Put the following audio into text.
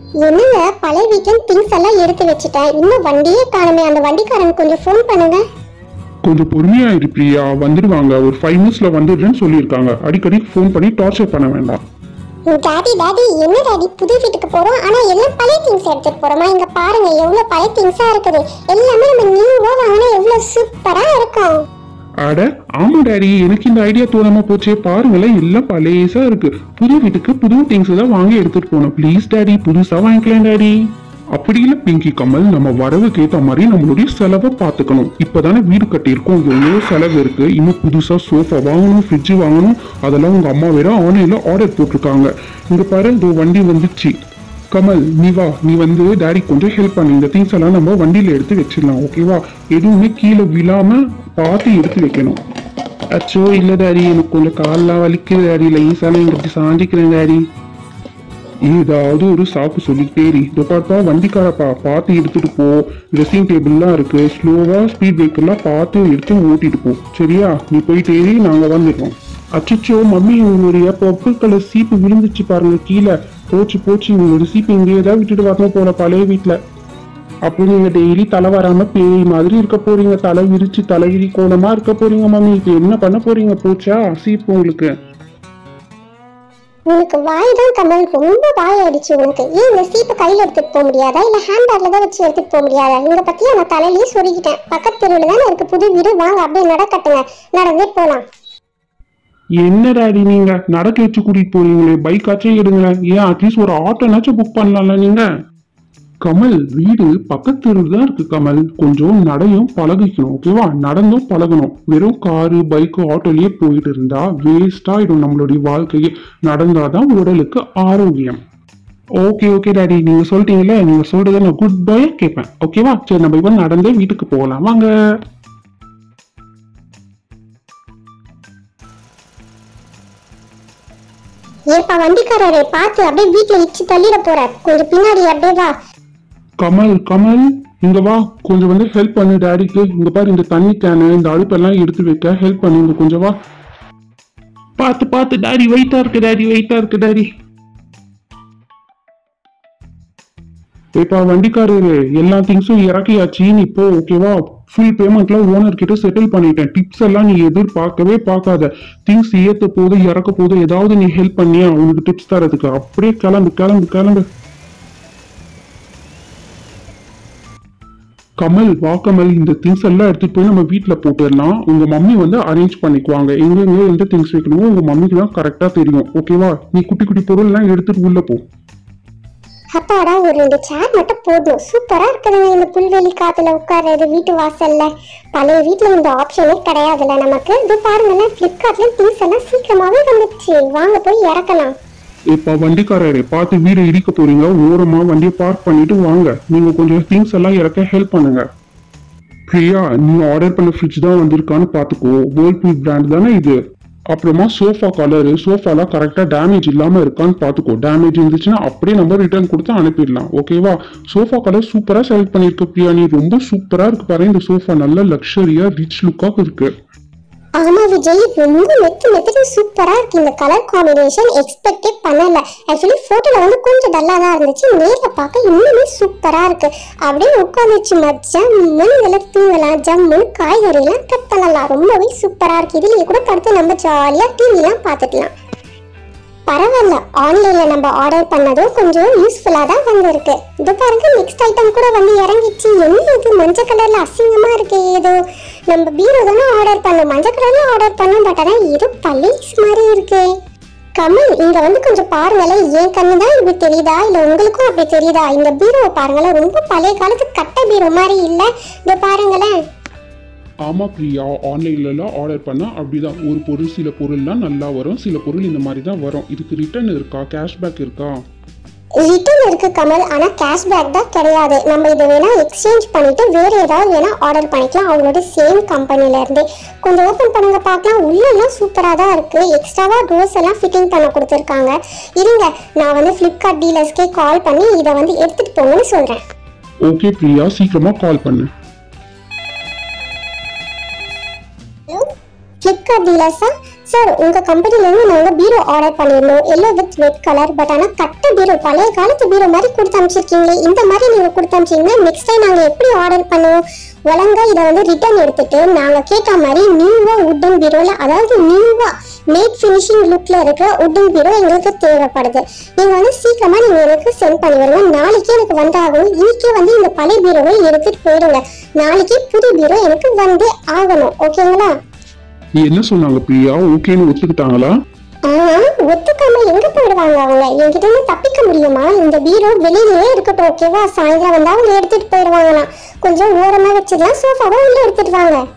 என்னங்க பழைய வீட்டில் திங்ஸ் எல்லாம் எடுத்து வச்சுட்டேன் இன்னும் வண்டியே காணுமே அந்த வண்டிக்காரன் கொஞ்சம் ஃபோன் பண்ணுங்க கொஞ்சம் பொறுமையா இரு பிரியா வந்துடுவாங்க ஒரு ஃபைவ் மினிட்ஸ்ல வந்துடுறேன்னு சொல்லியிருக்காங்க அடிக்கடி ஃபோன் பண்ணி டார்ச்சர் பண்ண வேண்டாம் டாடி டாடி என்ன டாடி புது வீட்டுக்கு போறோம் ஆனா எல்லாம் பழைய திங்ஸ் எடுத்துட்டு போறோமா இங்க பாருங்க எவ்வளவு பழைய திங்ஸா இருக்குது எல்லாமே நம்ம நியூவா வாங்கினா எவ்வளவு சூப்பரா இருக்கும் அட ஆமா டாடி எனக்கு இந்த ஐடியா தோணாம போச்சே பாருங்களேன் எல்லாம் பழையசா இருக்கு புது வீட்டுக்கு புது திங்ஸ் தான் வாங்கி எடுத்துட்டு போனோம் ப்ளீஸ் டாடி புதுசா வாங்கிக்கலாம் டாடி அப்படி இல்ல பிங்கி கமல் நம்ம வரவுக்கு ஏத்த மாதிரி நம்மளுடைய செலவை பார்த்துக்கணும் இப்பதானே வீடு கட்டியிருக்கோம் எவ்வளவு செலவு இருக்கு இன்னும் புதுசா சோஃபா வாங்கணும் ஃப்ரிட்ஜ் வாங்கணும் அதெல்லாம் உங்க அம்மா வேற ஆன்லைன்ல ஆர்டர் போட்டிருக்காங்க இங்க பாரு இந்த வண்டி வந்துச்சு கமல் நீ வா நீ வந்து டாடி கொஞ்சம் ஹெல்ப் பண்ணு இந்த திங்ஸ் எல்லாம் நம்ம வண்டியில எடுத்து வச்சிடலாம் ஓகேவா எதுவுமே கீழே விழாம பார்த்து எடுத்து வைக்கணும் அச்சோ இல்ல டாடி எனக்கு கொஞ்சம் கால்லாம் வலிக்குது டாடி லைஸான இங்க சாஞ்சிக்கிறேன் டாடி ஏதாவது ஒரு சாக்கு சொல்லிக்கிட்டே இரு இதோ பார்ப்பா வண்டிக்காரப்பா பார்த்து எடுத்துட்டு போ ட்ரெஸ்ஸிங் டேபிள்லாம் இருக்கு ஸ்லோவா ஸ்பீட் பிரேக்கர்லாம் பார்த்து எடுத்து ஓட்டிட்டு போ சரியா நீ போயிட்டு ஏறி நாங்க வந்துடுறோம் அச்சச்சோ மம்மி உங்களுடைய பர்பிள் கலர் சீப்பு விழுந்துச்சு பாருங்க கீழே போச்சு போச்சு உங்களோட சீப்பு இங்கேயே தான் விட்டுட்டு வரணும் போல பழைய வீட்டுல அப்போ நீங்க டெய்லி தலை வராம பேய் மாதிரி இருக்க போறீங்க தலை விரிச்சு தலை விரி கோலமா இருக்க போறீங்க மம்மி இப்போ என்ன பண்ண போறீங்க போச்சா சீப்பு உங்களுக்கு உனக்கு வாய் தான் கமல் ரொம்ப வாய் அடிச்சு உனக்கு ஏன் இந்த சீப்பை கையில எடுத்துட்டு போக முடியாதா இல்ல ஹேண்ட் பேக்ல தான் வச்சு எடுத்துட்டு போக முடியாதா இங்க பத்தியா நான் தலையிலேயே சொல்லிக்கிட்டேன் பக்கத்து தெருவில் தானே இருக்கு புது வீடு வாங்க அப்படியே நடக்கட்டுங்க நடந்தே போலாம் என்ன டாடி நீங்க நடக்க வச்சு கூட்டிட்டு போறீங்களே பைக்காச்சும் எடுங்க ஏன் அட்லீஸ்ட் ஒரு ஆட்டோனாச்சும் புக் பண்ணலாம்ல நீங்க கமல் வீடு பக்கத்து தெருவில் தான் இருக்கு கமல் கொஞ்சம் நடையும் பழகிக்கணும் ஓகேவா நடந்தும் பழகணும் வெறும் காரு பைக்கு ஆட்டோலயே போயிட்டு இருந்தா வேஸ்ட் ஆயிடும் நம்மளுடைய வாழ்க்கையே நடந்தாதான் உடலுக்கு ஆரோக்கியம் ஓகே ஓகே டாடி நீங்க சொல்லிட்டீங்கல்ல நீங்க சொல்றதை நான் குட் பாயா கேட்பேன் ஓகேவா சரி நம்ம இப்போ நடந்தே வீட்டுக்கு போகலாம் வாங்க ஏப்பா வண்டிக்காரரே பார்த்து அப்படியே வீட்டுல இச்சு தள்ளிட போற கொஞ்சம் பின்னாடி அப்படியே வா கமல் கமல் இங்க வா கொஞ்சம் வந்து ஹெல்ப் பண்ணு டாடிக்கு இங்க பாரு இந்த தண்ணி கேனு இந்த அடுப்பெல்லாம் எடுத்து வைக்க ஹெல்ப் பண்ணு இங்க கொஞ்சம் வா பார்த்து பார்த்து டாடி வெயிட்டா இருக்கு டாடி வெயிட்டா இருக்கு டாடி ஏப்பா வண்டிக்காரரு எல்லா திங்ஸும் இறக்கியாச்சு நீ இப்போ ஓகேவா ஃபுல் பேமெண்ட்லாம் ஓனர் கிட்ட செட்டில் பண்ணிட்டேன் டிப்ஸ் எல்லாம் நீ எதிர்பார்க்கவே பார்க்காத திங்ஸ் ஏத்த போது இறக்க போது ஏதாவது நீ ஹெல்ப் பண்ணியா உனக்கு டிப்ஸ் தரதுக்கு அப்படியே கிளம்பு கிளம்பு கிளம்பு கமல் வா கமல் இந்த திங்ஸ் எல்லாம் எடுத்துட்டு போய் நம்ம வீட்ல போட்டுடலாம் உங்க மம்மி வந்து அரேஞ்ச் பண்ணிக்குவாங்க எங்க எங்க எந்த திங்ஸ் வைக்கணுமோ உங்க மம்மிக்கு தான் கரெக்டா தெரியும் ஓகேவா நீ குட்டி குட்டி பொருள் எல்லாம் எடுத்துட்டு உள்ள போ அப்பாடா ஒரு ரெண்டு சேர் மட்டும் போதும் சூப்பரா இருக்குதுங்க இந்த புல்வெளி காத்துல உட்கார்றது வீட்டு வாசல்ல பழைய வீட்ல இந்த ஆப்ஷனே கிடையாதுல்ல நமக்கு இது பாருங்களேன் பிளிப்கார்ட்ல திங்ஸ் எல்லாம் சீக்கிரமாவே வந்துடுச்சு வாங்க போய் இறக்கலாம் இப்ப வண்டிக்காரரே பார்த்து வீடு இடிக்க போறீங்க ஓரமா வண்டியை பார்க் பண்ணிட்டு வாங்க நீங்க கொஞ்சம் திங்ஸ் எல்லாம் இறக்க ஹெல்ப் பண்ணுங்க பிரியா நீ ஆர்டர் பண்ண ஃப்ரிட்ஜ் தான் வந்திருக்கான்னு பாத்துக்கோ வேர்ல்பூல் பிராண்ட் தானே இது அப்புறமா சோஃபா கலரு சோஃபாலாம் கரெக்டா டேமேஜ் இல்லாம இருக்கான்னு பாத்துக்கோ டேமேஜ் இருந்துச்சுன்னா அப்படியே நம்ம ரிட்டர்ன் கொடுத்து அனுப்பிடலாம் ஓகேவா சோஃபா கலர் சூப்பரா செலக்ட் பண்ணிருக்க பிரியா நீ ரொம்ப சூப்பரா இருக்கு பாரு இந்த சோஃபா நல்ல லக்ஸரியா ரிச் லுக்காக இருக்கு ஆமா விஜய் ரொம்ப மெத்து மெத்துட்டு சூப்பரா இருக்கு இந்த கலர் காம்பினேஷன் எக்ஸ்பெக்டே பண்ணல ஆக்சுவலி போட்டோல வந்து கொஞ்சம் டல்லா தான் இருந்துச்சு நேர்ல பார்க்க இன்னுமே சூப்பரா இருக்கு அப்படியே உட்காந்துச்சு மச்சான் இதெல்லாம் தூங்கலாம் ஜம்முன்னு காய்கறி எல்லாம் கட் பண்ணலாம் ரொம்பவே சூப்பரா இருக்கு இதுலயே கூட படுத்து நம்ம ஜாலியா டிவி எல்லாம் பார்த்துக்கலாம் பரவாயில்ல ஆன்லைன்ல நம்ம ஆர்டர் பண்ணதும் கொஞ்சம் யூஸ்ஃபுல்லா தான் வந்திருக்கு இது பாருங்க நெக்ஸ்ட் ஐட்டம் கூட வந்து இறங்கிச்சு என்ன இது மஞ்சள் கலர்ல அசிங்கமா இருக்கு ஏதோ நம்ம பீரோ தானே ஆர்டர் பண்ணோம் மஞ்சள் கலர்ல ஆர்டர் பண்ணோம் பட் ஆனா இது பள்ளீஸ் மாதிரி இருக்கு கமல் இங்க வந்து கொஞ்சம் பாருங்களேன் என் கண்ணு தான் இப்படி தெரியுதா இல்ல உங்களுக்கும் அப்படி தெரியுதா இந்த பீரோவை பாருங்களேன் ரொம்ப பழைய காலத்து கட்டை பீரோ மாதிரி இல்ல இத பாருங்களேன் ஆமா பிரியா ஆன்லைன்ல எல்லாம் ஆர்டர் பண்ணா அப்படிதான் ஒரு பொருள் சில பொருள்லாம் நல்லா வரும் சில பொருள் இந்த மாதிரி தான் வரும் இதுக்கு ரிட்டர்ன் இருக்கா கேஷ்பேக் இருக்கா ரிட்டர்ன் இருக்கு கமல் ஆனா கேஷ்பேக் தான் கிடையாது நம்ம இதை வேணா எக்ஸ்சேஞ்ச் பண்ணிட்டு வேற ஏதாவது வேணா ஆர்டர் பண்ணிக்கலாம் அவங்களோட சேம் கம்பெனில இருந்தே கொஞ்சம் ஓபன் பண்ணுங்க பார்க்கலாம் உள்ள எல்லாம் சூப்பரா தான் இருக்கு எக்ஸ்ட்ராவா டோர்ஸ் எல்லாம் ஃபிட்டிங் பண்ண கொடுத்துருக்காங்க இருங்க நான் வந்து ஃப்ளிப்கார்ட் டீலர்ஸ்க்கே கால் பண்ணி இதை வந்து எடுத்துட்டு போங்கன்னு சொல்றேன் ஓகே பிரியா சீக்கிரமா கால் பண்ணு ஹலோ ஃப்ளிப்கார்ட் டீலர்ஸா சார் உங்க கம்பெனில இருந்து நாங்க பீரோ ஆர்டர் பண்ணிருந்தோம் yellow with red colour but ஆனா கட்ட பீரோ பழைய காலத்து பீரோ மாதிரி கொடுத்து அனுப்பிச்சிருக்கீங்களே இந்த மாதிரி நீங்க கொடுத்து அனுப்பிச்சீங்கன்னா நெக்ஸ்ட் டைம் நாங்க எப்படி ஆர்டர் பண்ணுவோம் ஒழுங்கா இதை வந்து ரிட்டர்ன் எடுத்துட்டு நாங்க கேட்ட மாதிரி நியூவா உட்டன் பீரோல அதாவது நியூவா மேட் ஃபினிஷிங் லுக்ல இருக்கிற உட்டன் பீரோ எங்களுக்கு தேவைப்படுது நீங்க வந்து சீக்கிரமா நீங்க எனக்கு சென்ட் பண்ணி விடுங்க நாளைக்கே எனக்கு வந்தாகணும் இன்னைக்கே வந்து இந்த பழைய பீரோவை எடுத்துட்டு போயிடுங்க நாளைக்கே புது பீரோ எனக்கு வந்து ஆகணும் ஓகேங்களா என்ன சொன்னாங்க பிரியா ஓகேன்னு ஒத்துக்கிட்டாங்களா ஆனா ஒத்துக்காம எங்க போயிடுவாங்க அவங்க என்கிட்ட இருந்து தப்பிக்க முடியுமா இந்த பீரோ வெளியிலேயே இருக்கட்டும் ஓகேவா சாயந்தரம் வந்தா அவங்க எடுத்துட்டு போயிடுவாங்களாம் கொஞ்சம் ஓரமா வச்சிடலாம் சோஃபாவை உள்ள எடுத்துட்டு வாங்க